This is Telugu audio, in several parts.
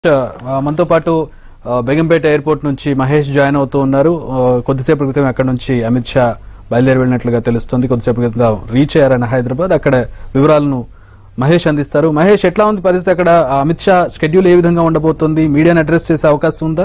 ఆ, మనతో పాటు ఆ, బేగంపేట ఎయిర్పోర్ట్ నుంచి మహేష్ జాయిన్ అవుతూ ఉన్నారు ఆ, కొద్దిసేపటి క్రితం అక్కడ నుంచి అమిత్ షా బయలుదేరి వెళ్ళినట్లుగా తెలుస్తుంది కొద్దిసేపటి క్రితం రీచ్ అయ్యారని హైదరాబాద్ అక్కడ వివరాలను మహేష్ అందిస్తారు మహేష్ ఎట్లా ఉంది పరిస్థితి అక్కడ ఆ, అమిత్ షా షెడ్యూల్ ఏ విధంగా ఉండబోతోంది మీడియాను అడ్రస్ చేసే అవకాశం ఉందా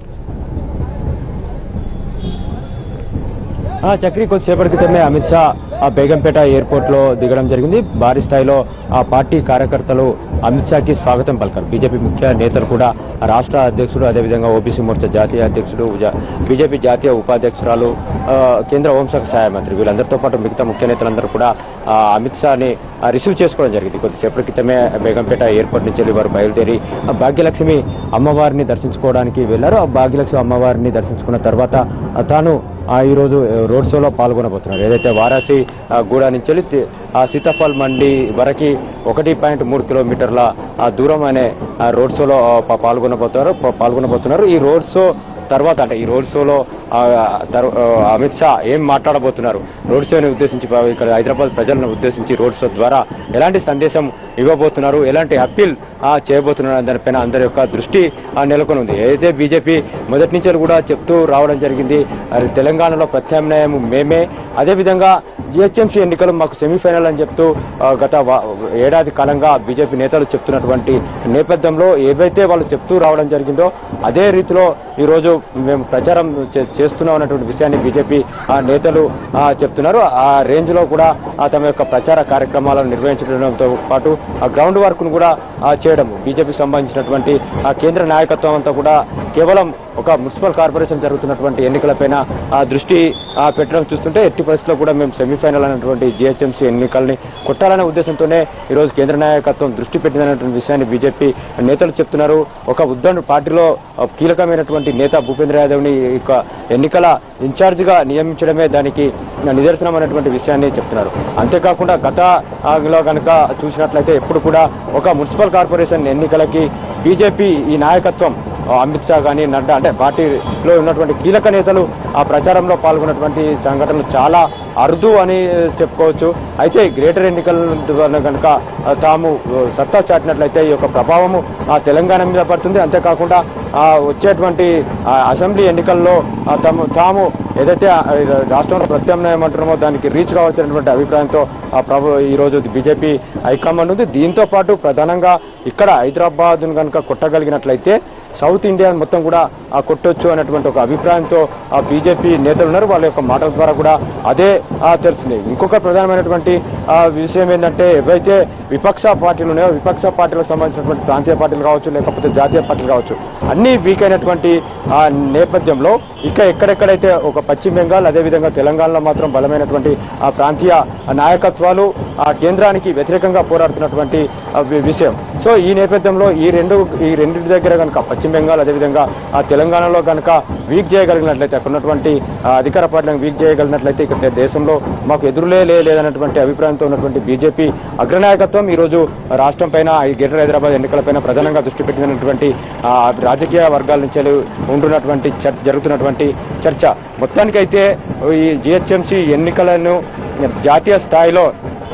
ఆ, చక్రి కొద్దిసేపటి క్రితమే అమిత్ షా ఆ బేగంపేట ఎయిర్పోర్ట్ లో దిగడం జరిగింది భారీ స్థాయిలో ఆ పార్టీ కార్యకర్తలు అమిత్ షాకి స్వాగతం పలికారు బీజేపీ ముఖ్య నేతలు కూడా ఆ రాష్ట్ర అధ్యక్షుడు అదేవిధంగా ఓబీసీ మోర్చా జాతీయ అధ్యక్షుడు జా- బీజేపీ జాతీయ ఉపాధ్యక్షురాలు ఆ, కేంద్ర హోంశాఖ సహాయ మంత్రి వీళ్ళందరితో పాటు మిగతా ముఖ్య నేతలందరూ కూడా ఆ, అమిత్ షాని ఆ, రిసీవ్ చేసుకోవడం జరిగింది కొద్దిసేపటి క్రితమే బేగంపేట ఎయిర్పోర్ట్ నుంచి వెళ్ళి వారు బయలుదేరి ఆ, భాగ్యలక్ష్మి అమ్మవారిని దర్శించుకోవడానికి వెళ్లారు ఆ భాగ్యలక్ష్మి అమ్మవారిని దర్శించుకున్న తర్వాత ఆ, తాను ఆ, ఈ రోజు రోడ్ షోలో పాల్గొనబోతున్నారు ఏదైతే వారాసి ఆ, గూడ నుంచి వెళ్ళి తి- ఆ సీతాఫల్ మండి వరకు ఒకటి పాయింట్ మూడు కిలోమీటర్ల ఆ, దూరం అనే ఆ, రోడ్ షోలో ఆ, పా- పాల్గొనబోతున్నారు పా- పాల్గొనబోతున్నారు ఈ రోడ్ షో తర్వాత అంటే ఈ రోడ్ షోలో ఆ, తర్- ఆ, అమిత్ షా ఏం మాట్లాడబోతున్నారు రోడ్ షోని ఉద్దేశించి ప- ఇక్కడ హైదరాబాద్ ప్రజలను ఉద్దేశించి రోడ్ షో ద్వారా ఎలాంటి సందేశం ఇవ్వబోతున్నారు ఎలాంటి అప్పీల్ ఆ, చేయబోతున్నారు అనే దానిపైన అందరి యొక్క దృష్టి ఆ, నెలకొని ఉంది ఏదైతే బీజేపీ మొదటి నుంచి కూడా చెప్తూ రావడం జరిగింది అది తెలంగాణలో ప్రత్యామ్నాయం మేమే అదేవిధంగా జిహెచ్ఎంసీ ఎన్నికలు మాకు సెమీఫైనల్ అని చెప్తూ ఆ, గత వా- ఏడాది కాలంగా బీజేపీ నేతలు చెప్తున్నటువంటి నేపథ్యంలో ఏవైతే వాళ్ళు చెప్తూ రావడం జరిగిందో అదే రీతిలో ఈరోజు మేము ప్రచారం చే- చేస్తున్నాం అన్నటువంటి విషయాన్ని బీజేపీ ఆ, నేతలు ఆ, చెప్తున్నారు ఆ రేంజ్ లో కూడా ఆ, తమ యొక్క ప్రచార కార్యక్రమాలను నిర్వహించడంతో పాటు ఆ గ్రౌండ్ వర్క్ ను కూడా ఆ, చేయడం బీజేపీకి సంబంధించినటువంటి ఆ కేంద్ర నాయకత్వం అంతా కూడా కేవలం ఒక మున్సిపల్ కార్పొరేషన్ జరుగుతున్నటువంటి ఎన్నికలపైన ఆ, దృష్టి ఆ, పెట్టడం చూస్తుంటే ఎట్టి పరిస్థితుల్లో కూడా మేము సెమీఫైనల్ అనేటువంటి జిహెచ్ఎంసీ ఎన్నికల్ని కొట్టాలనే ఉద్దేశంతోనే ఈరోజు కేంద్ర నాయకత్వం దృష్టి పెట్టిందనేటువంటి విషయాన్ని బీజేపీ నేతలు చెప్తున్నారు ఒక ఉద్దండు పార్టీలో ఆ, కీలకమైనటువంటి నేత భూపేంద్ర యాదవ్ ని ఇక ఎన్నికల ఇన్ఛార్జ్ గా నియమించడమే దానికి నిదర్శనం అనేటువంటి విషయాన్ని చెప్తున్నారు అంతేకాకుండా గత ఆ, లో కనుక చూసినట్లయితే ఎప్పుడు కూడా ఒక మున్సిపల్ కార్పొరేషన్ ఎన్నికలకి బీజేపీ ఈ నాయకత్వం ఆ, అమిత్ షా కానీ నడ్డా అంటే పార్టీలో ఉన్నటువంటి కీలక నేతలు ఆ ప్రచారంలో పాల్గొన్నటువంటి సంఘటనలు చాలా అరుదు అని చెప్పుకోవచ్చు అయితే గ్రేటర్ ఎన్నికల ద్వారా కనుక ఆ, తాము ఆ, సత్తా చాటినట్లయితే ఈ యొక్క ప్రభావము ఆ తెలంగాణ మీద పడుతుంది అంతేకాకుండా ఆ, వచ్చేటువంటి ఆ, అసెంబ్లీ ఎన్నికల్లో ఆ, తాము తాము ఏదైతే ఆ, రాష్ట్రంలో ప్రత్యామ్నాయం అంటున్నామో దానికి రీచ్ కావాల్సినటువంటి అభిప్రాయంతో ఆ ప్రభు ఈ రోజు బీజేపీ హైకమాండ్ ఉంది దీంతో పాటు ప్రధానంగా ఇక్కడ హైదరాబాద్ కనుక కొట్టగలిగినట్లయితే సౌత్ ఇండియా మొత్తం కూడా ఆ కొట్టొచ్చు అనేటువంటి ఒక అభిప్రాయంతో ఆ బీజేపీ నేతలు ఉన్నారు వాళ్ళ యొక్క మాటల ద్వారా కూడా అదే ఆ, తెలిసింది ఇంకొక ప్రధానమైనటువంటి ఆ, విషయం ఏంటంటే ఏవైతే విపక్ష పార్టీలు ఉన్నాయో విపక్ష పార్టీలకు సంబంధించినటువంటి ప్రాంతీయ పార్టీలు కావచ్చు లేకపోతే జాతీయ పార్టీలు కావచ్చు అన్ని వీక్ అయినటువంటి ఆ నేపథ్యంలో ఇక ఎక్కడెక్కడైతే ఒక పశ్చిమ బెంగాల్ అదేవిధంగా తెలంగాణలో మాత్రం బలమైనటువంటి ఆ ప్రాంతీయ నాయకత్వాలు ఆ కేంద్రానికి వ్యతిరేకంగా పోరాడుతున్నటువంటి ఆ, వి- విషయం సో ఈ నేపథ్యంలో ఈ రెండు ఈ రెండింటి దగ్గర కనుక పశ్చిమ బెంగాల్ అదేవిధంగా ఆ తెలంగాణలో కనుక వీక్ చేయగలిగినట్లయితే అక్కడ ఉన్నటువంటి ఆ, అధికార పార్టీలను వీక్ చేయగలిగినట్లయితే ఇక దే- దేశంలో మాకు ఎదురులే లే- లేదన్నటువంటి అభిప్రాయంతో ఉన్నటువంటి బీజేపీ అగ్రనాయకత్వం ఈ రోజు రాష్ట్రం పైన ఈ గ్రేటర్ హైదరాబాద్ ఎన్నికలపైన ప్రధానంగా దృష్టి పెట్టినటువంటి ఆ, రాజకీయ వర్గాల నుంచి ఉంటున్నటువంటి చర్- జరుగుతున్నటువంటి చర్చ మొత్తానికైతే ఈ జిహెచ్ఎంసీ ఎన్నికలను జాతీయ స్థాయిలో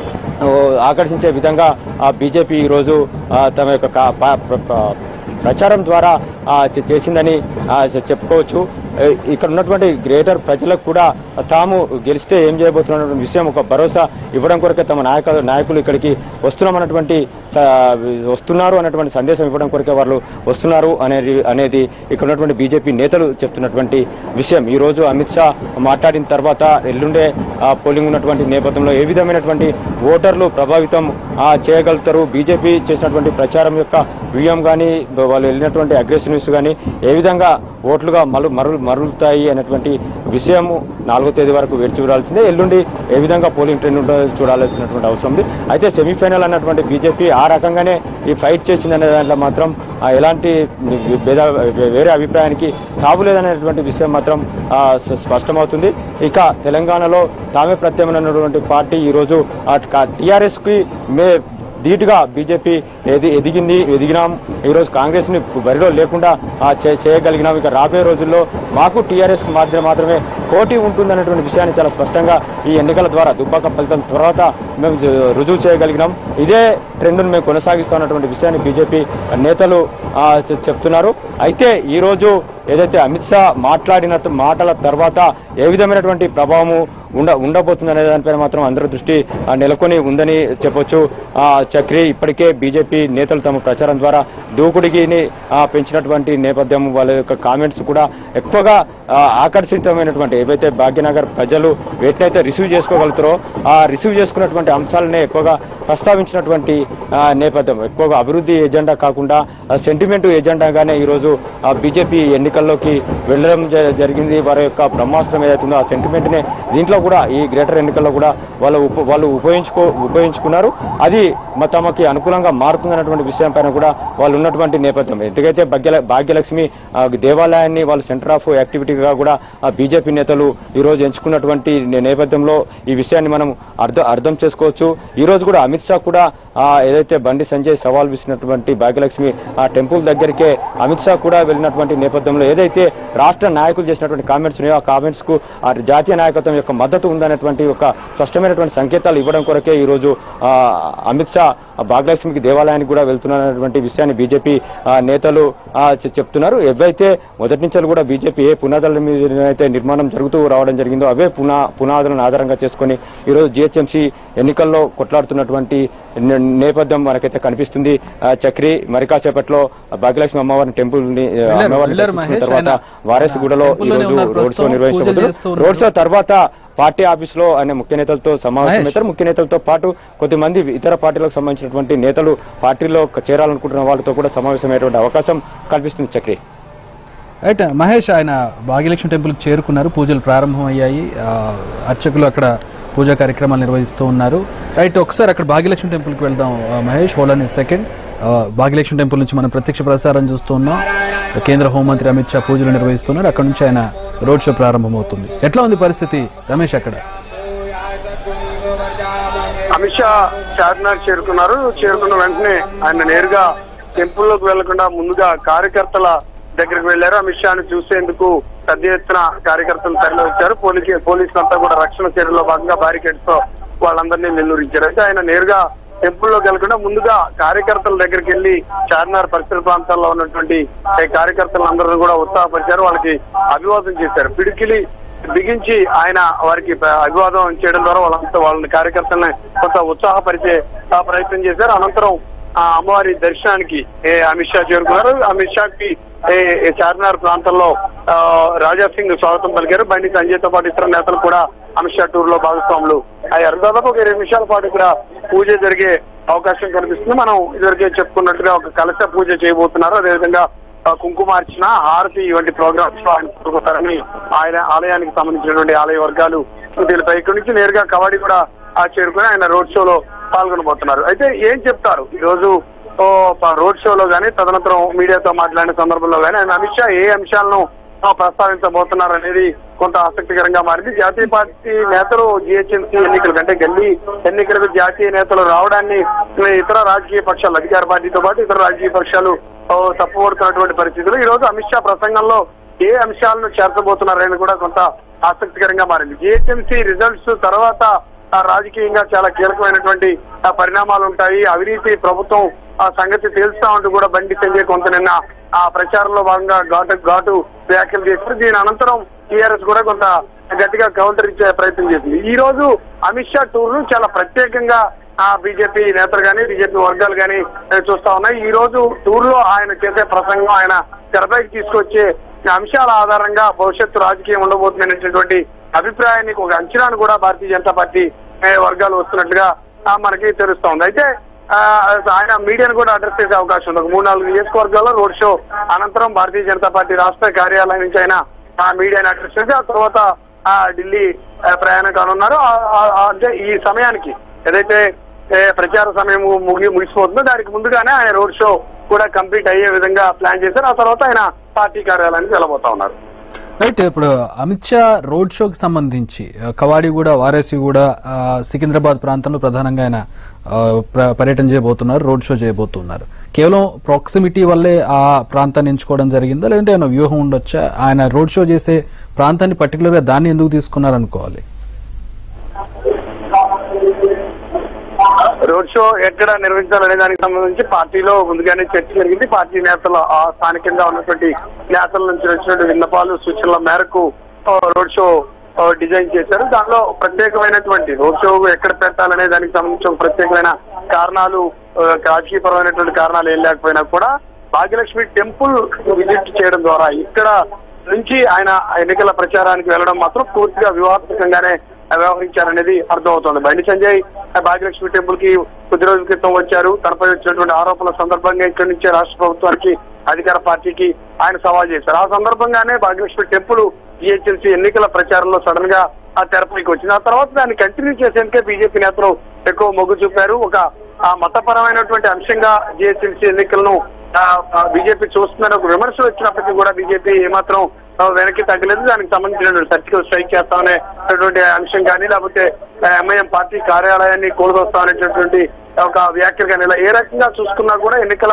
ఓ, ఆకర్షించే విధంగా ఆ బీజేపీ ఈరోజు ఆ, తమ యొక్క కా- పా- ప్ర- ప్ర- ప్రచారం ద్వారా ఆ, చే- చేసిందని ఆ, చె- చెప్పుకోవచ్చు ఏ, ఇక్కడ ఉన్నటువంటి గ్రేటర్ ప్రజలకు కూడా తాము గెలిస్తే ఏం చేయబోతున్న విషయం ఒక భరోసా ఇవ్వడం కొరకే తమ నాయక నాయకులు ఇక్కడికి వస్తున్నామన్నటువంటి స- వస్తున్నారు అన్నటువంటి సందేశం ఇవ్వడం కొరకే వాళ్ళు వస్తున్నారు అనేది అనేది ఇక్కడ ఉన్నటువంటి బీజేపీ నేతలు చెప్తున్నటువంటి విషయం ఈ రోజు అమిత్ షా మాట్లాడిన తర్వాత ఎల్లుండే ఆ, పోలింగ్ ఉన్నటువంటి నేపథ్యంలో ఏ విధమైనటువంటి ఓటర్లు ప్రభావితం ఆ, చేయగలుగుతారు బీజేపీ చేసినటువంటి ప్రచారం యొక్క వ్యూహం కానీ వాళ్ళు వెళ్ళినటువంటి అగ్రెసివ్నెస్ కానీ ఏ విధంగా ఓట్లుగా మరు మరు మరులుతాయి అనేటువంటి విషయము నాలుగో తేదీ వరకు వేచి చూడాల్సిందే ఎల్లుండి ఏ విధంగా పోలింగ్ ట్రెండ్ ఉంటుందో చూడాల్సినటువంటి అవసరం ఉంది అయితే సెమీఫైనల్ అన్నటువంటి బీజేపీ ఆ రకంగానే ఈ ఫైట్ చేసిందనే దాంట్లో మాత్రం ఆ, ఎలాంటి భేద వేరే అభిప్రాయానికి తావులేదనేటువంటి విషయం మాత్రం ఆ, స్ప- స్పష్టమవుతుంది ఇక తెలంగాణలో తామే ప్రత్యామ్నాయమైనటువంటి పార్టీ ఈరోజు టీఆర్ఎస్ కి మే ధీటుగా బీజేపీ ఎది ఎదిగింది ఎదిగినాం ఈరోజు కాంగ్రెస్ ని బరిలో లేకుండా ఆ, చే- చేయగలిగినాం ఇక రాబోయే రోజుల్లో మాకు టీఆర్ఎస్ కు మాత్రమే మాత్రమే పోటీ ఉంటుందన్నటువంటి విషయాన్ని చాలా స్పష్టంగా ఈ ఎన్నికల ద్వారా దుబ్బాక ఫలితం తర్వాత మేము జ- రుజువు చేయగలిగినాం ఇదే ట్రెండ్ను మేము కొనసాగిస్తున్నటువంటి విషయాన్ని బీజేపీ నేతలు ఆ, చె- చెప్తున్నారు అయితే ఈ రోజు ఏదైతే అమిత్ షా మాట్లాడిన త- మాటల తర్వాత ఏ విధమైనటువంటి ప్రభావము ఉండ ఉండబోతుంది అనే దానిపైన మాత్రం అందరి దృష్టి ఆ, నెలకొని ఉందని చెప్పొచ్చు ఆ, చక్రి ఇప్పటికే బీజేపీ నేతలు తమ ప్రచారం ద్వారా దూకుడికిని ఆ, పెంచినటువంటి నేపథ్యం వాళ్ళ యొక్క కామెంట్స్ కూడా ఎక్కువగా ఆ, ఆకర్షితమైనటువంటి ఏవైతే భాగ్యనగర్ ప్రజలు వేటినైతే రిసీవ్ చేసుకోగలుగుతారో ఆ రిసీవ్ చేసుకున్నటువంటి అంశాలనే ఎక్కువగా ప్రస్తావించినటువంటి ఆ, నేపథ్యం ఎక్కువగా అభివృద్ధి ఎజెండా కాకుండా సెంటిమెంట్ ఎజెండాగానే ఈరోజు బీజేపీ ఎన్నికల్లోకి వెళ్ళడం జ- జరిగింది వారి యొక్క బ్రహ్మాస్త్రం ఏదైతుందో ఆ సెంటిమెంట్ నే దీంట్లో కూడా ఈ గ్రేటర్ ఎన్నికల్లో కూడా వాళ్ళు ఉప- వాళ్ళు ఉపయోగించుకో ఉపయోగించుకున్నారు అది మ- తమకి అనుకూలంగా మారుతుందన్నటువంటి విషయం పైన కూడా వాళ్ళు ఉన్నటువంటి నేపథ్యం ఎందుకైతే భాగ్య భాగ్యలక్ష్మి ఆ, దేవాలయాన్ని వాళ్ళు సెంటర్ ఆఫ్ యాక్టివిటీగా కూడా బీజేపీ నేతలు ఈ రోజు ఎంచుకున్నటువంటి నే- నేపథ్యంలో ఈ విషయాన్ని మనం అర్థం అర్థం చేసుకోవచ్చు ఈ రోజు కూడా అమిత్ షా కూడా ఆ, ఏదైతే బండి సంజయ్ సవాల్ విసినటువంటి భాగ్యలక్ష్మి ఆ టెంపుల్ దగ్గరికే అమిత్ షా కూడా వెళ్ళినటువంటి నేపథ్యంలో ఏదైతే రాష్ట్ర నాయకులు చేసినటువంటి కామెంట్స్ ఉన్నాయో ఆ కామెంట్స్ కు ఆ జాతీయ నాయకత్వం యొక్క మద్దతు ఉందనేటువంటి ఒక స్పష్టమైనటువంటి సంకేతాలు ఇవ్వడం కొరకే ఈ రోజు ఆ, అమిత్ షా ఆ భాగ్యలక్ష్మికి దేవాలయానికి కూడా వెళ్తున్నటువంటి విషయాన్ని బీజేపీ ఆ, నేతలు ఆ, చె- చెప్తున్నారు ఎవైతే మొదటి నుంచి కూడా బీజేపీ ఏ పునాదుల మీద అయితే నిర్మాణం జరుగుతూ రావడం జరిగిందో అవే పునా పునాదులను ఆధారంగా చేసుకొని ఈరోజు జిహెచ్ఎంసీ ఎన్నికల్లో కొట్లాడుతున్నటువంటి నే- నేపథ్యం మనకైతే కనిపిస్తుంది ఆ, చక్రి మరి కాసేపట్లో భాగ్యలక్ష్మి అమ్మవారిని టెంపుల్ ని ఆ, వెళ్ళారు, అమ్మవారిని వెళ్ళారు దర్శించుకున్న మహేష్. తర్వాత ఆయన వారసుగూడలో ఈ టెంపుల్లోనే రోజు ఉన్నారు రోడ్ షో ప్రస్తుతం, పూజలు చేస్తూ నిర్వహించబోతున్నారు ఉన్నారు. రోడ్ షో తర్వాత పార్టీ ఆఫీస్ లో ఆయన ముఖ్య నేతలతో సమావేశమవుతారు ముఖ్య నేతలతో పాటు కొద్దిమంది ఇతర పార్టీలకు సంబంధించినటువంటి నేతలు పార్టీలో చేరాలనుకుంటున్న వాళ్ళతో కూడా సమావేశమయ్యేటువంటి అవకాశం కల్పిస్తుంది చక్రి రైట్ మహేష్ ఆయన భాగ్యలక్ష్మి టెంపుల్కి చేరుకున్నారు పూజలు ప్రారంభమయ్యాయి ఆ, అర్చకులు అక్కడ పూజా కార్యక్రమాలు నిర్వహిస్తూ ఉన్నారు రైట్ ఒకసారి అక్కడ భాగ్యలక్ష్మి టెంపుల్కి వెళ్దాం ఆ, మహేష్ హోల్ అనే సెకండ్ భాగ్యలక్ష్మి టెంపుల్ నుంచి మనం ప్రత్యక్ష ప్రసారం చూస్తూ ఉన్నాం కేంద్ర హోంమంత్రి అమిత్ షా పూజలు నిర్వహిస్తున్నారు అక్కడ నుంచి ఆయన రోడ్ షో ప్రారంభమవుతుంది ఎట్లా ఉంది పరిస్థితి రమేష్ అక్కడ అమిత్ షా చార్మినార్ చేరుకున్నారు చేరుకున్న వెంటనే ఆయన నేరుగా టెంపుల్లోకి వెళ్లకుండా ముందుగా కార్యకర్తల దగ్గరికి వెళ్లారు అమిత్ షాని చూసేందుకు పెద్ద ఎత్తున కార్యకర్తలు తరలి వచ్చారు పోలీసు పోలీసులంతా కూడా రక్షణ చర్యలో భాగంగా బ్యారికేడ్స్ తో వాళ్ళందరినీ నిల్లూరించారు అయితే ఆయన నేరుగా టెంపుల్లోకి వెళ్లకుండా ముందుగా కార్యకర్తల దగ్గరికి వెళ్లి చార్మినార్ పరిసర ప్రాంతాల్లో ఉన్నటువంటి ఈ కార్యకర్తలందరినీ కూడా ఉత్సాహపరిచారు వాళ్ళకి అభివాదం చేశారు పిడికిలి బిగించి ఆయన వారికి ప- అభివాదం చేయడం ద్వారా వాళ్ళంతా వాళ్ళని కార్యకర్తల్ని కొంత ఉత్సాహపరిచే ఆ, ప్రయత్నం చేశారు అనంతరం ఆ అమ్మవారి దర్శనానికి ఏ అమిత్ షా చేరుకున్నారు అమిత్ షాకి ఏ ఏ చార్మినార్ ప్రాంతంలో ఆ, రాజా సింగ్ స్వాగతం పలికారు బండి సంజయ్ తో పాటు ఇతర నేతలు కూడా అమిత్ షా టూర్ లో భాగస్వాములు అయ్యారు దాదాపు ఒక ఇరవై నిమిషాల పాటు ఇక్కడ పూజ జరిగే అవకాశం కనిపిస్తుంది మనం ఇదివరకే చెప్పుకున్నట్టుగా ఒక కలశ పూజ చేయబోతున్నారు అదేవిధంగా ఆ, కుంకుమార్చన హారతి వంటి ప్రోగ్రామ్స్ లో ఆయన పాల్గొంటారని ఆయన ఆలయానికి సంబంధించినటువంటి ఆలయ వర్గాలు తెలిపాయి ఇక్కడి నుంచి నేరుగా కవాడి కూడా ఆ చేరుకుని ఆయన రోడ్ షోలో పాల్గొనబోతున్నారు అయితే ఏం చెప్తారు ఈ రోజు ఓ, ప- రోడ్ షోలో గానీ తదనంతరం మీడియాతో మాట్లాడిన సందర్భంలో గానీ ఆయన అమిత్ షా ఏ అంశాలను ఆ, ప్రస్తావించబోతున్నారు అనేది కొంత ఆసక్తికరంగా మారింది జాతీయ పార్టీ నేతలు జిహెచ్ఎంసీ ఎన్నికలు అంటే గల్లీ ఎన్నికలకు జాతీయ నేతలు రావడాన్ని ఇతర రాజకీయ పక్షాలు అధికార పార్టీతో పాటు ఇతర రాజకీయ పక్షాలు ఓ, తప్పుపడుతున్నటువంటి పరిస్థితులు ఈ రోజు అమిత్ షా ప్రసంగంలో ఏ అంశాలను చేర్చబోతున్నారని కూడా కొంత ఆసక్తికరంగా మారింది జిహెచ్ఎంసీ రిజల్ట్స్ తర్వాత ఆ, రాజకీయంగా చాలా కీలకమైనటువంటి ఆ, పరిణామాలు ఉంటాయి అవినీతి ప్రభుత్వం ఆ సంగతి తెలుస్తా ఉంటూ కూడా బండి సంజయ్ కొంత నిన్న ఆ ప్రచారంలో భాగంగా ఘాటు ఘాటు వ్యాఖ్యలు చేశారు దీని అనంతరం టీఆర్ఎస్ కూడా కొంత గట్టిగా కౌంటర్ ఇచ్చే ప్రయత్నం చేసింది ఈ రోజు అమిత్ షా టూర్ ను చాలా ప్రత్యేకంగా ఆ బీజేపీ నేతలు కానీ బీజేపీ వర్గాలు కానీ చూస్తా ఉన్నాయి ఈ రోజు టూర్ లో ఆయన చేసే ప్రసంగం ఆయన తెరపైకి తీసుకొచ్చే అంశాల ఆధారంగా భవిష్యత్తు రాజకీయం ఉండబోతుందనేటటువంటి అభిప్రాయాన్ని ఒక అంచనాను కూడా భారతీయ జనతా పార్టీ ఏ, వర్గాలు వస్తున్నట్టుగా ఆ, మనకి తెలుస్తా ఉంది అయితే ఆ, ఆయన మీడియాను కూడా అడ్రస్ చేసే అవకాశం ఉంది ఒక మూడు నాలుగు నియోజకవర్గాల్లో రోడ్ షో అనంతరం భారతీయ జనతా పార్టీ రాష్ట్ర కార్యాలయం నుంచి ఆయన ఆ మీడియాని అడ్రస్ చేసి ఆ తర్వాత ఆ ఢిల్లీ ఆ, ప్రయాణం కానున్నారు ఆ- ఆ- ఆ- అంటే ఈ సమయానికి ఏదైతే ఏ, ప్రచార సమయం ముగి ముగిసిపోతుందో దానికి ముందుగానే ఆయన రోడ్ షో కూడా కంప్లీట్ అయ్యే విధంగా ప్లాన్ చేశారు ఆ తర్వాత ఆయన పార్టీ కార్యాలయానికి వెళ్ళబోతా ఉన్నారు రైట్ ఇప్పుడు అమిత్ షా రోడ్ షోకి సంబంధించి ఆ, కవాడిగూడ వారాసిగూడ ఆ, సికింద్రాబాద్ ప్రాంతంలో ప్రధానంగా ఆయన ఆ, ప్ర- పర్యటన చేయబోతున్నారు రోడ్ షో చేయబోతున్నారు కేవలం ప్రాక్సిమిటీ వల్లే ఆ ప్రాంతాన్ని ఎంచుకోవడం జరిగిందా లేదంటే ఏమైనా వ్యూహం ఉండొచ్చా ఆయన రోడ్ షో చేసే ప్రాంతాన్ని పర్టికులర్ గా దాన్ని ఎందుకు తీసుకున్నారు అనుకోవాలి రోడ్ షో ఎక్కడ నిర్వహించాలనే దానికి సంబంధించి పార్టీలో ముందుగానే చర్చ జరిగింది పార్టీ నేతల ఆ స్థానికంగా ఉన్నటువంటి నేతల నుంచి వచ్చినటువంటి విన్నపాలు సూచనల మేరకు ఆ, రోడ్ షో ఆ, డిజైన్ చేశారు దానిలో ప్రత్యేకమైనటువంటి రోడ్ షో ఎక్కడ పెట్టాలనే దానికి సంబంధించి ఒక ప్రత్యేకమైన కారణాలు ఆ, రాజకీయపరమైనటువంటి కారణాలు ఏం లేకపోయినా కూడా భాగ్యలక్ష్మి టెంపుల్ విజిట్ చేయడం ద్వారా ఇక్కడ నుంచి ఆయన ఎన్నికల ప్రచారానికి వెళ్ళడం మాత్రం పూర్తిగా వివాదాత్మకంగానే వ్యవహరించారనేది అర్థమవుతోంది బండి సంజయ్ భాగ్యలక్ష్మి టెంపుల్ కి కొద్ది రోజుల క్రితం వచ్చారు తనపై వచ్చినటువంటి ఆరోపణల సందర్భంగా ఇక్కడి నుంచే రాష్ట్ర ప్రభుత్వానికి అధికార పార్టీకి ఆయన సవాల్ చేశారు ఆ సందర్భంగానే భాగ్యలక్ష్మి టెంపుల్ జిహెచ్ఎంసీ ఎన్నికల ప్రచారంలో సడన్ గా ఆ తెరపైకి వచ్చింది ఆ తర్వాత దాన్ని కంటిన్యూ చేసేందుకే బీజేపీ నేతలు ఎక్కువ మొగ్గు చూపారు ఒక ఆ మతపరమైనటువంటి అంశంగా జిహెచ్ఎంసీ ఎన్నికలను బీజేపీ చూస్తుందని ఒక విమర్శలు వచ్చినప్పటికీ కూడా బీజేపీ ఏమాత్రం ఆ, వెనక్కి తగ్గలేదు దానికి సంబంధించిన సర్జికల్ స్ట్రైక్ చేస్తామనేటువంటి అంశం కానీ లేకపోతే ఎంఐఎం పార్టీ కార్యాలయాన్ని కూలదొస్తామనేటటువంటి ఒక వ్యాఖ్యలు కానీ ఇలా ఏ రకంగా చూసుకున్నా కూడా ఎన్నికల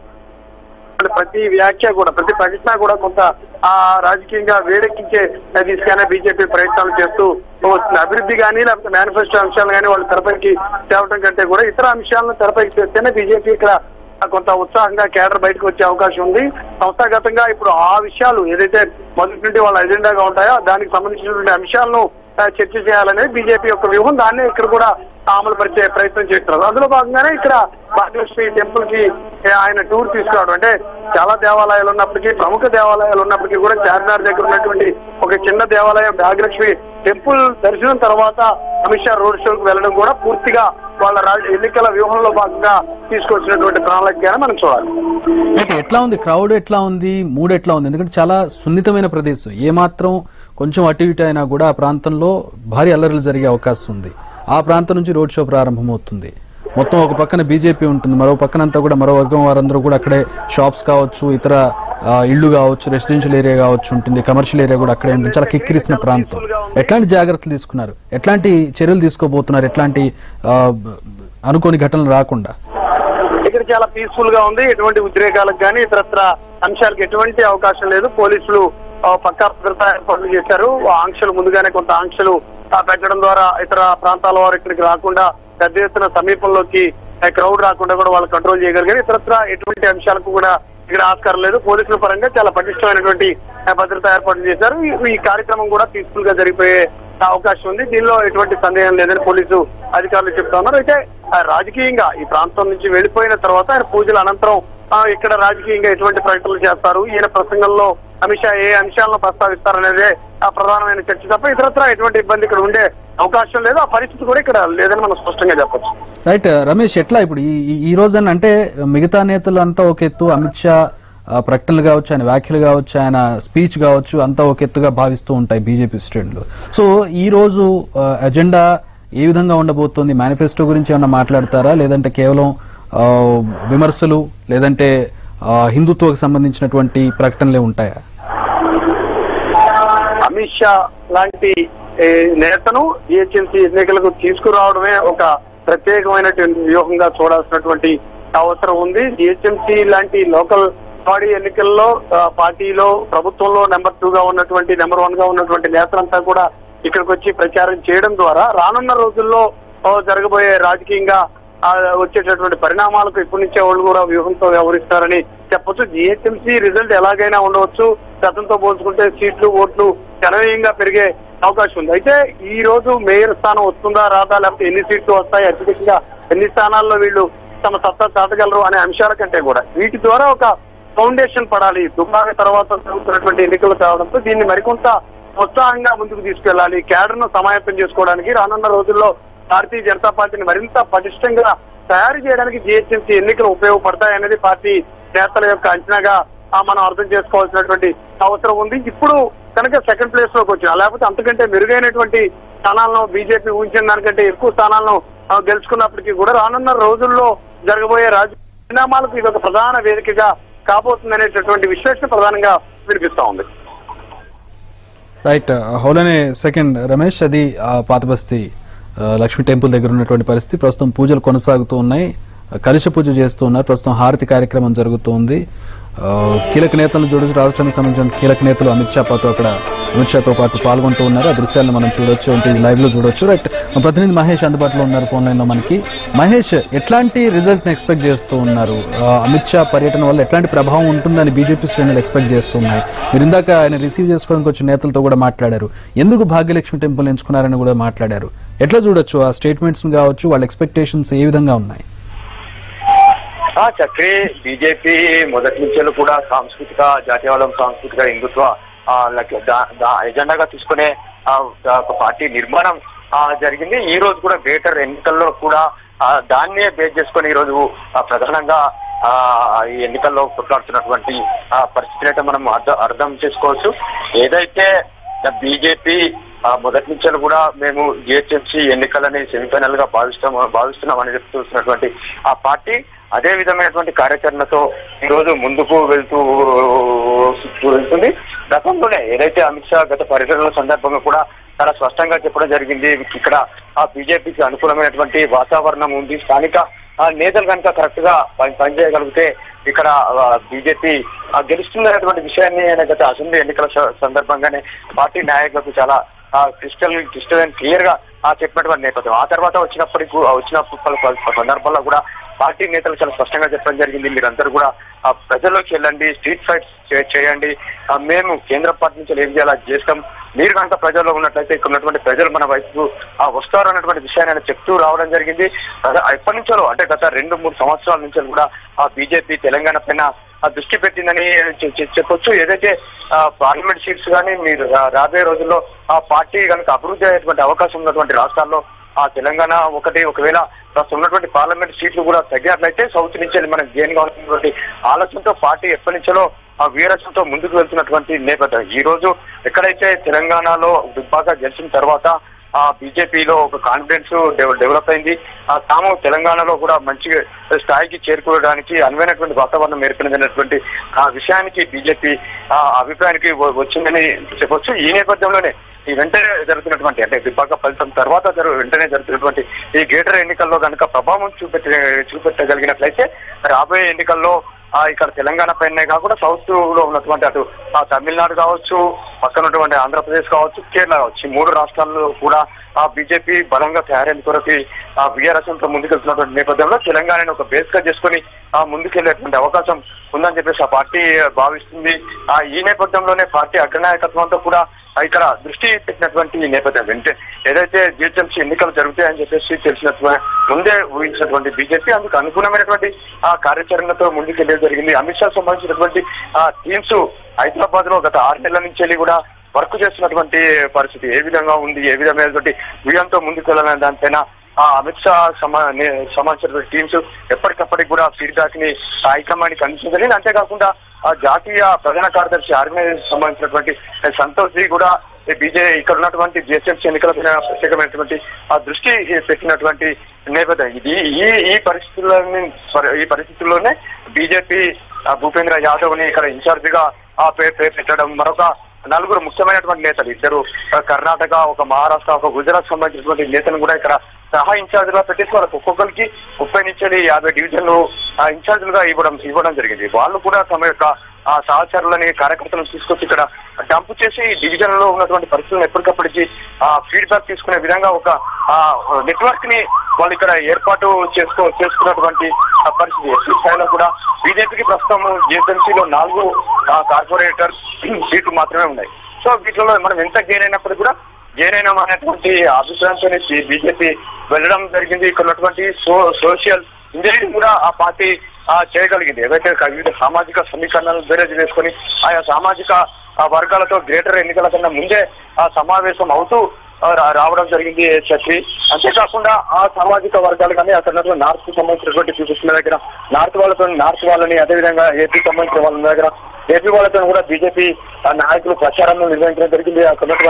ప్రతి వ్యాఖ్య కూడా ప్రతి ప్రకటన కూడా కొంత ఆ రాజకీయంగా వేడెక్కించే తీసుకనే బీజేపీ ప్రయత్నాలు చేస్తూ వస్తుంది అభివృద్ధి కానీ లేకపోతే మేనిఫెస్టో అంశాలు కానీ వాళ్ళు తెరపైకి తేవటం కంటే కూడా ఇతర అంశాలను తెరపైకి తెస్తేనే బీజేపీ ఇక్కడ కొంత ఉత్సాహంగా కేడర్ బయటకు వచ్చే అవకాశం ఉంది సంస్థాగతంగా ఇప్పుడు ఆ విషయాలు ఏదైతే మొదటి నుండి వాళ్ళ ఎజెండాగా ఉంటాయో దానికి సంబంధించినటువంటి అంశాలను ఆ, చర్చ చేయాలనేది బీజేపీ యొక్క వ్యూహం దాన్నే ఇక్కడ కూడా అమలు పరిచే ప్రయత్నం చేస్తున్నారు అందులో భాగంగానే ఇక్కడ భాగ్యలక్ష్మి టెంపుల్ కి ఏ, ఆయన టూర్ తీసుకురావడం అంటే చాలా దేవాలయాలు ఉన్నప్పటికీ ప్రముఖ దేవాలయాలు ఉన్నప్పటికీ కూడా చార్మినార్ దగ్గర ఉన్నటువంటి ఒక చిన్న దేవాలయం భాగ్యలక్ష్మి టెంపుల్ దర్శనం తర్వాత అమిత్ షా రోడ్ షోకి వెళ్ళడం కూడా పూర్తిగా వాళ్ళ రాజ- ఎన్నికల వ్యూహంలో భాగంగా తీసుకొచ్చినటువంటి ప్రణాళిక మనం చూడాలి అయితే ఎట్లా ఉంది క్రౌడ్ ఎట్లా ఉంది మూడ్ ఎట్లా ఉంది ఎందుకంటే చాలా సున్నితమైన ప్రదేశం ఏ మాత్రం కొంచెం అటు ఇటు అయినా కూడా ఆ ప్రాంతంలో భారీ అల్లర్లు జరిగే అవకాశం ఉంది ఆ ప్రాంతం నుంచి రోడ్ షో ప్రారంభమవుతుంది మొత్తం ఒక పక్కన బీజేపీ ఉంటుంది మరో పక్కనంతా కూడా మరో వర్గం వారందరూ కూడా అక్కడే షాప్స్ కావచ్చు ఇతర ఆ, ఇళ్లు కావచ్చు రెసిడెన్షియల్ ఏరియా కావచ్చు ఉంటుంది కమర్షియల్ ఏరియా కూడా అక్కడే ఉంటుంది చాలా కిక్కిరిసిన ప్రాంతం ఎట్లాంటి జాగ్రత్తలు తీసుకున్నారు ఎట్లాంటి చర్యలు తీసుకోబోతున్నారు ఎట్లాంటి ఆ, అనుకోని ఘటనలు రాకుండా ఇక్కడ చాలా పీస్ఫుల్ గా ఉంది ఎటువంటి ఉద్రేకాలకు కానీ ఇతరత్ర అంశాలకు ఎటువంటి అవకాశం లేదు పోలీసులు ఆ, పక్కా భద్రతా ఏర్పాట్లు చేశారు ఆ ఆంక్షలు ముందుగానే కొంత ఆంక్షలు ఆ, పెట్టడం ద్వారా ఇతర ప్రాంతాల వారు ఇక్కడికి రాకుండా పెద్ద ఎత్తున సమీపంలోకి క్రౌడ్ రాకుండా కూడా వాళ్ళు కంట్రోల్ చేయగలిగారు ఇతరత్ర ఎటువంటి అంశాలకు కూడా ఇక్కడ ఆస్కారం లేదు పోలీసుల పరంగా చాలా పటిష్టమైనటువంటి ఆ, భద్రతా ఏర్పాట్లు చేశారు ఈ- ఈ కార్యక్రమం కూడా పీస్ఫుల్ గా జరిగిపోయే అవకాశం ఉంది దీనిలో ఎటువంటి సందేహం లేదని పోలీసు అధికారులు చెప్తా ఉన్నారు అయితే ఆ, రాజకీయంగా ఈ ప్రాంతం నుంచి వెళ్ళిపోయిన తర్వాత ఆయన పూజల అనంతరం ఆ, ఇక్కడ రాజకీయంగా ఎటువంటి ప్రకటనలు చేస్తారు ఈయన ప్రసంగంలో అమిత్ షా ఏ అంశాలను ప్రస్తావిస్తారనేదే ఆ ప్రధానమైన చర్చ తప్ప ఇతరత్ర ఎటువంటి ఇబ్బంది ఇక్కడ ఉండే అవకాశం లేదు ఆ పరిస్థితి కూడా ఇక్కడ లేదని మనం స్పష్టంగా చెప్పొచ్చు రైట్ రమేష్ ఎట్లా ఇప్పుడు ఈ- ఈ- ఈ రోజు అంటే మిగతా నేతలు అంతా ఒక ఎత్తు అమిత్ షా ఆ, ప్రకటనలు కావచ్చు ఆయన వ్యాఖ్యలు కావచ్చు ఆయన స్పీచ్ కావచ్చు అంతా ఒక ఎత్తుగా భావిస్తూ ఉంటాయి బీజేపీ శ్రేణులు సో ఈ రోజు ఆ, ఎజెండా ఏ విధంగా ఉండబోతోంది మేనిఫెస్టో గురించి ఏమన్నా మాట్లాడతారా లేదంటే కేవలం ఆ, విమర్శలు లేదంటే ఆ, హిందుత్వకు సంబంధించినటువంటి ప్రకటనలే ఉంటాయా అమిత్ షా లాంటి ఏ, నేతను జిహెచ్ఎంసీ ఎన్నికలకు తీసుకురావడమే ఒక ప్రత్యేకమైనటువంటి వ్యూహంగా చూడాల్సినటువంటి అవసరం ఉంది జిహెచ్ఎంసీ లాంటి లోకల్ బాడీ ఎన్నికల్లో ఆ, పార్టీలో ప్రభుత్వంలో నెంబర్ టూ గా ఉన్నటువంటి నెంబర్ వన్ గా ఉన్నటువంటి నేతలంతా కూడా ఇక్కడికి వచ్చి ప్రచారం చేయడం ద్వారా రానున్న రోజుల్లో ఆ, జరగబోయే రాజకీయంగా ఆ, వచ్చేటటువంటి పరిణామాలకు ఇప్పటి నుంచే వాళ్ళు కూడా వ్యూహంతో వ్యవహరిస్తారని చెప్పొచ్చు జిహెచ్ఎంసీ రిజల్ట్ ఎలాగైనా ఉండవచ్చు గతంతో పోల్చుకుంటే సీట్లు ఓట్లు గణనీయంగా పెరిగే అవకాశం ఉంది అయితే ఈ రోజు మేయర్ స్థానం వస్తుందా రాదా లేకపోతే ఎన్ని సీట్లు వస్తాయి అత్యధికంగా ఎన్ని స్థానాల్లో వీళ్ళు తమ సత్తా చాటగలరు అనే అంశాల కంటే కూడా వీటి ద్వారా ఒక ఫౌండేషన్ పడాలి దుబాక తర్వాత జరుగుతున్నటువంటి ఎన్నికలు కావడంతో దీన్ని మరికొంత ఉత్సాహంగా ముందుకు తీసుకెళ్లాలి క్యాడర్ ను సమాయత్తం చేసుకోవడానికి రానున్న రోజుల్లో భారతీయ జనతా పార్టీని మరింత పటిష్టంగా తయారు చేయడానికి జిహెచ్ఎంసీ ఎన్నికలు ఉపయోగపడతాయనేది పార్టీ నేతల యొక్క అంచనాగా ఆ, మనం అర్థం చేసుకోవాల్సినటువంటి అవసరం ఉంది ఇప్పుడు కనుక సెకండ్ ప్లేస్ లోకి వచ్చిన లేకపోతే అంతకంటే మెరుగైనటువంటి స్థానాలను బీజేపీ ఊహించిన దానికంటే ఎక్కువ స్థానాలను ఆ, గెలుచుకున్నప్పటికీ కూడా రానున్న రోజుల్లో జరగబోయే రాజ పరిణామాలకు ఇది ఒక ప్రధాన వేదికగా కాబోతుందనేటటువంటి విశ్లేషణ ప్రధానంగా వినిపిస్తా ఉంది రైట్ హౌలనే సెకండ్ రమేష్ అది ఆ పాత బస్తీ ఆ, లక్ష్మీ టెంపుల్ దగ్గర ఉన్నటువంటి పరిస్థితి ప్రస్తుతం పూజలు కొనసాగుతూ ఉన్నాయి ఆ, కలశ పూజ చేస్తూ ఉన్నారు ప్రస్తుతం హారతి కార్యక్రమం జరుగుతోంది ఆ, కీలక నేతలను చూడొచ్చు రాష్ట్రానికి సంబంధించిన కీలక నేతలు అమిత్ షా పాటు అక్కడ అమిత్ షాతో పాటు పాల్గొంటూ ఉన్నారు ఆ దృశ్యాలను మనం చూడొచ్చు అంటే లైవ్ లో చూడొచ్చు రైట్ మా ప్రతినిధి మహేష్ అందుబాటులో ఉన్నారు ఫోన్ లైన్ లో మనకి మహేష్ ఎట్లాంటి రిజల్ట్ ని ఎక్స్పెక్ట్ చేస్తూ ఉన్నారు ఆ, అమిత్ షా పర్యటన వల్ల ఎట్లాంటి ప్రభావం ఉంటుందని బీజేపీ శ్రేణులు ఎక్స్పెక్ట్ చేస్తున్నాయి మీరు ఇందాక ఆయన రిసీవ్ చేసుకోవడానికి వచ్చిన నేతలతో కూడా మాట్లాడారు ఎందుకు భాగ్యలక్ష్మి టెంపుల్ ఎంచుకున్నారని కూడా మాట్లాడారు ఎట్లా చూడొచ్చు ఆ స్టేట్మెంట్స్ కావచ్చు వాళ్ళ ఎక్స్పెక్టేషన్స్ ఏ విధంగా ఉన్నాయి ఆ చక్రి బీజేపీ మొదటి నుంచి కూడా సాంస్కృతిక జాతీయవాదం సాంస్కృతిక హిందుత్వ ఆ, లక్- దా- దా- ఎజెండాగా తీసుకునే ఆ, ఒక పార్టీ నిర్మాణం ఆ, జరిగింది ఈ రోజు కూడా గ్రేటర్ ఎన్నికల్లో కూడా ఆ, దాన్నే బేస్ చేసుకొని ఈ రోజు ఆ, ప్రధానంగా ఆ, ఈ ఎన్నికల్లో కొట్లాడుతున్నటువంటి ఆ, పరిస్థితిని అయితే మనం అర్థం అర్థం చేసుకోవచ్చు ఏదైతే బీజేపీ మొదటి నుంచి కూడా మేము జిహెచ్ఎంసీ ఎన్నికలని సెమీఫైనల్ గా భావిస్తాం భావిస్తున్నామని చెప్తున్నటువంటి ఆ పార్టీ అదే విధమైనటువంటి కార్యాచరణతో ఈ రోజు ముందుకు వెళ్తూ వెళ్తుంది గతంలోనే ఏదైతే అమిత్ షా గత పర్యటనల సందర్భంగా కూడా చాలా స్పష్టంగా చెప్పడం జరిగింది ఇక్కడ ఆ బీజేపీకి అనుకూలమైనటువంటి వాతావరణం ఉంది స్థానిక ఆ నేతలు కనుక కరెక్ట్ గా పని పనిచేయగలిగితే ఇక్కడ బీజేపీ గెలుస్తుందనేటువంటి విషయాన్ని ఆయన గత అసెంబ్లీ ఎన్నికల స- సందర్భంగానే పార్టీ నాయకులకు చాలా క్రిస్టల్ క్రిస్టల్ అండ్ క్లియర్ గా ఆ చెప్పినటువంటి నేపథ్యం ఆ తర్వాత వచ్చినప్పటికి వచ్చిన పలు- పలు సందర్భాల్లో కూడా పార్టీ నేతలు చాలా స్పష్టంగా చెప్పడం జరిగింది మీరందరూ కూడా ఆ ప్రజల్లోకి వెళ్ళండి స్ట్రీట్ ఫైట్స్ చే- చేయండి ఆ మేము కేంద్ర పార్టీ నుంచి ఏం చేయాలో అది చేస్తాం మీరు కనుక ప్రజల్లో ఉన్నట్లయితే ఇక్కడ ఉన్నటువంటి ప్రజలు మన వైపు ఆ వస్తారు అన్నటువంటి విషయాన్ని ఆయన చెప్తూ రావడం జరిగింది అదే ఎప్పటి నుంచో అంటే గత రెండు మూడు సంవత్సరాల నుంచి కూడా ఆ బీజేపీ తెలంగాణ పైన ఆ దృష్టి పెట్టిందని చె- చె- చెప్పొచ్చు ఏదైతే ఆ, పార్లమెంట్ సీట్స్ కానీ మీరు రా- రాబోయే రోజుల్లో ఆ పార్టీ కనుక అభివృద్ధి అయ్యేటువంటి అవకాశం ఉన్నటువంటి రాష్ట్రాల్లో ఆ తెలంగాణ ఒకటి ఒకవేళ ప్రస్తుతం ఉన్నటువంటి పార్లమెంట్ సీట్లు కూడా తగ్గినట్లయితే సౌత్ నుంచి వెళ్ళి మనకు గెయిన్ కావాల్సినటువంటి ఆలోచనతో పార్టీ ఎప్పటి నుంచో ఆ వీరత్వంతో ముందుకు వెళ్తున్నటువంటి నేపథ్యం ఈ రోజు ఎక్కడైతే తెలంగాణలో దుబ్బాక గెలిచిన తర్వాత ఆ బీజేపీలో ఒక కాన్ఫిడెన్స్ డెవలప్ అయింది ఆ తాము తెలంగాణలో కూడా మంచి స్థాయికి చేరుకోవడానికి అనువైనటువంటి వాతావరణం ఏర్పడినటువంటి ఆ విషయానికి బీజేపీ ఆ అభిప్రాయానికి వ- వచ్చిందని చెప్పొచ్చు ఈ నేపథ్యంలోనే ఈ వెంటనే జరుగుతున్నటువంటి అంటే దుబ్బాక ఫలితం తర్వాత జరుగు వెంటనే జరుగుతున్నటువంటి ఈ గ్రేటర్ ఎన్నికల్లో కనుక ప్రభావం చూపెట్ట చూపెట్టగలిగినట్లయితే రాబోయే ఎన్నికల్లో ఆ ఇక్కడ తెలంగాణ పైనే కాకుండా సౌత్ లో ఉన్నటువంటి అటు ఆ తమిళనాడు కావచ్చు పక్కన ఉన్నటువంటి ఆంధ్రప్రదేశ్ కావచ్చు కేరళ కావచ్చు ఈ మూడు రాష్ట్రాల్లో కూడా ఆ బీజేపీ బలంగా తయారైన కొరకు ఆ బీఆర్ఎస్ తో ముందుకెళ్తున్నటువంటి నేపథ్యంలో తెలంగాణను ఒక బేస్ గా చేసుకుని ఆ ముందుకెళ్లేటువంటి అవకాశం ఉందని చెప్పేసి ఆ పార్టీ భావిస్తుంది ఆ ఈ నేపథ్యంలోనే పార్టీ అగ్రనాయకత్వంతో కూడా ఆ ఇక్కడ దృష్టి పెట్టినటువంటి ఈ నేపథ్యం వెంటే ఏదైతే జిహెచ్ఎంసీ ఎన్నికలు జరుగుతాయని చెప్పేసి తెలిసినటువంటి ముందే ఊహించినటువంటి బీజేపీ అందుకు అనుగుణమైనటువంటి ఆ కార్యాచరణతో ముందుకెళ్ళే జరిగింది అమిత్ షా సంబంధించినటువంటి ఆ టీమ్స్ హైదరాబాద్ లో గత ఆరు నెలల నుంచి వెళ్ళి కూడా వర్క్ చేస్తున్నటువంటి పరిస్థితి ఏ విధంగా ఉంది ఏ విధమైనటువంటి వ్యూహంతో ముందుకు వెళ్ళాలనే దానిపైన ఆ అమిత్ షా సమా- నే- సంబంధించినటువంటి టీమ్స్ ఎప్పటికప్పటికి కూడా ఫీడ్బ్యాక్ ని హైకమాండ్ కి అందించదని అంతేకాకుండా ఆ జాతీయ ప్రధాన కార్యదర్శి ఆర్గనైజేషన్ సంబంధించినటువంటి సంతోష్ జీ కూడా ఈ బీజే ఇక్కడ ఉన్నటువంటి జిఎస్ఎంసీ ఎన్నికల పైన ప్రత్యేకమైనటువంటి ఆ దృష్టి పెట్టినటువంటి నేపథ్యం ఇది ఈ ఈ పరిస్థితుల్లోని ఈ పరిస్థితుల్లోనే బీజేపీ భూపేంద్ర యాదవ్ ని ఇక్కడ ఇన్ఛార్జ్ గా ఆ పేరు పేరు పెట్టడం మరొక నలుగురు ముఖ్యమైనటువంటి నేతలు ఇద్దరు ఆ, కర్ణాటక ఒక మహారాష్ట్ర ఒక గుజరాత్ సంబంధించినటువంటి నేతను కూడా ఇక్కడ సహా ఇన్ఛార్జ్ గా పెట్టేసి వాళ్ళకి ఒక్కొక్కరికి ముప్పై నుంచి యాభై డివిజన్లు ఆ ఇన్ఛార్జీలుగా ఇవ్వడం ఇవ్వడం జరిగింది వాళ్ళు కూడా తమ యొక్క ఆ సహచరులని కార్యకర్తలను తీసుకొచ్చి ఇక్కడ డంప్ చేసి డివిజన్ లో ఉన్నటువంటి పరిస్థితులను ఎప్పటికప్పటికి ఆ ఫీడ్బ్యాక్ తీసుకునే విధంగా ఒక ఆ నెట్వర్క్ ని వాళ్ళు ఇక్కడ ఏర్పాటు చేసుకో చేసుకున్నటువంటి ఆ పరిస్థితి ఎస్సీ స్థాయిలో కూడా బీజేపీకి ప్రస్తుతం జిఎస్ఎంసీలో నాలుగు ఆ, కార్పొరేటర్ సీట్లు మాత్రమే ఉన్నాయి సో వీటిలో మనం ఎంత గెయిన్ అయినప్పుడు కూడా గెయిన్ అయినాం అనేటువంటి అభిప్రాయంతో బీజేపీ వెళ్ళడం జరిగింది ఇక్కడ ఉన్నటువంటి సో సోషల్ ఇంజనీరింగ్ కూడా ఆ పార్టీ ఆ, చేయగలిగింది ఏవైతే వివిధ సామాజిక సమీకరణాలను బేరేజ్ వేసుకొని ఆయా సామాజిక ఆ, వర్గాలతో గ్రేటర్ ఎన్నికల కన్నా ముందే ఆ సమావేశం అవుతూ ఆ, రా- రావడం జరిగింది శశి అంతేకాకుండా ఆ సామాజిక వర్గాలు కానీ అక్కడ ఉన్నటువంటి నార్త్ కు సంబంధించినటువంటి పీపుల్స్ మీ దగ్గర నార్త్ వాళ్ళతో నార్త్ వాళ్ళని అదేవిధంగా ఏపీ సంబంధించిన వాళ్ళ దగ్గర ఏపీ వాళ్ళతో కూడా బీజేపీ నాయకులు ప్రచారం నిర్వహించడం జరిగింది అక్కడ ఉన్నటువంటి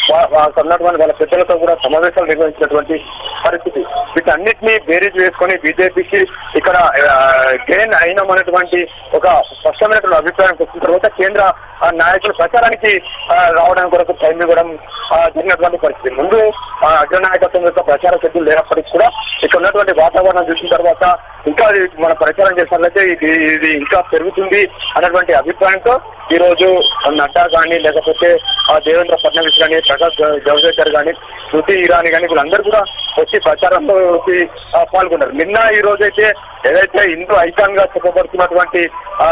వా- వా- ఉన్నటువంటి వాళ్ళ పెద్దలతో కూడా సమావేశాలు నిర్వహించినటువంటి పరిస్థితి వీటన్నిటిని బేరీజ్ వేసుకొని బీజేపీకి ఇక్కడ గెయిన్ అయినామనేటువంటి ఒక స్పష్టమైనటువంటి అభిప్రాయం వచ్చిన తర్వాత కేంద్ర ఆ, నాయకులు ప్రచారానికి ఆ, రావడానికి కొరకు టైం ఇవ్వడం ఆ, జరిగినటువంటి పరిస్థితి ముందు ఆ, అగ్రనాయకత్వం యొక్క ప్రచార షెడ్యూల్ లేనప్పటికీ కూడా ఇక్కడ ఉన్నటువంటి వాతావరణం చూసిన తర్వాత ఇంకా ఇది మన ప్రచారం చేసినట్లయితే ఇది ఇది ఇంకా పెరుగుతుంది అన్నటువంటి అభిప్రాయంతో ఈ రోజు నడ్డా కానీ లేకపోతే ఆ దేవేంద్ర ఫడ్నవీస్ కానీ ప్రకాష్ జవదేకర్ కానీ శృతి ఇరానీ కానీ వీళ్ళందరూ కూడా వచ్చి ప్రచారంలో వచ్చి ఆ, పాల్గొన్నారు నిన్న ఈ రోజు అయితే ఏదైతే హిందూ ఐకాన్ గా చెప్పబడుతున్నటువంటి ఆ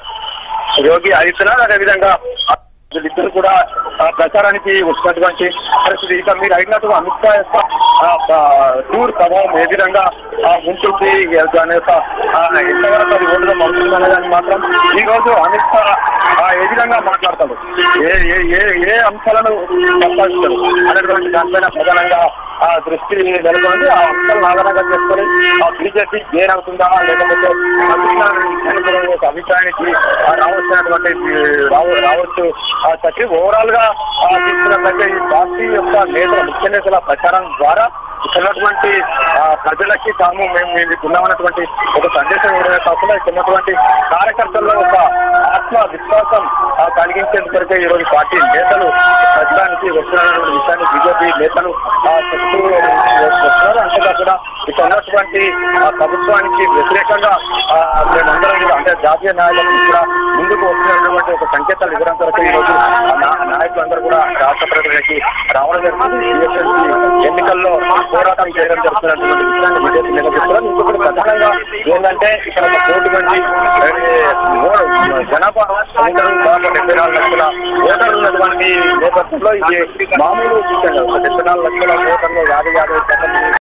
యోగి ఆదిత్యనాథ్ అదేవిధంగా వీళ్ళిద్దరు కూడా ఆ, ప్రచారానికి వచ్చినటువంటి పరిస్థితి ఇక మీరు అడిగినట్టుగా అమిత్ షా యొక్క ఆ, ఆ, టూర్ ప్రభావం ఏ విధంగా ఆ, ఉంటుంది అనే యొక్క ఆ, ఎంతవరకు అది ఓటులో అవుతుందనే దాన్ని మాత్రం ఈ రోజు అమిత్ షా ఆ, ఏ విధంగా మాట్లాడతాడు ఏ ఏ ఏ ఏ అంశాలను ప్రస్తావిస్తాడు అనేటువంటి దానిపైన ప్రధానంగా ఆ దృష్టి నెలకొంది ఆ అంశాలను ఆధారంగా చేసుకొని ఆ బీజేపీ గేన్ అవుతుందా లేకపోతే ఆ కృష్ణ ఒక అభిప్రాయానికి ఆ, రావచ్చినటువంటి రావ- రావచ్చు ఆ చక్రి ఓవరాల్ గా ఆ, తీసుకున్నట్లయితే ఈ పార్టీ యొక్క నేతల ముఖ్య నేతల ప్రచారం ద్వారా ఇక్కడ ఉన్నటువంటి ఆ, ప్రజలకి తాము మేము మేము ఉన్నామన్నటువంటి ఒక సందేశం ఇవ్వడమే కాకుండా ఇక్కడ ఉన్నటువంటి కార్యకర్తల్లో ఒక ఆత్మ విశ్వాసం ఆ, కలిగించేందుకు ఈ రోజు పార్టీ నేతలు ప్రచారానికి వస్తున్నటువంటి విషయాన్ని బీజేపీ నేతలు ఆ, చెప్తూ వస్తున్నారు అంతేకాకుండా ఇక్కడ ఉన్నటువంటి ఆ, ప్రభుత్వానికి వ్యతిరేకంగా ఆ, మేమందరం కూడా అంటే జాతీయ నాయకులు కూడా ముందుకు వస్తున్నటువంటి ఒక సంకేతాలు ఇవ్వడం కొరకు ఈ రోజు ఆ నా- నాయకులందరూ కూడా రాష్ట్ర ప్రజలకి రావడం జరుగుతుంది BSS ఎన్నికల్లో పోరాటం చేయడం జరుగుతున్నటువంటి విషయాన్ని బీజేపీ నిలబెడుతున్నారు ఇంకొకటి ప్రధానంగా ఏంటంటే ఇక్కడ ఒక కోటి మంది ఏ, ఓ- జనాభా అందరూ దాదాపు డెబ్బై నాలుగు లక్షల ఓటర్లు ఉన్నటువంటి నేపథ్యంలో ఇది మామూలు విషయం కాదు. ఒక డెబ్బై నాలుగు లక్షల ఓటర్లు యాభై యాభై శాతం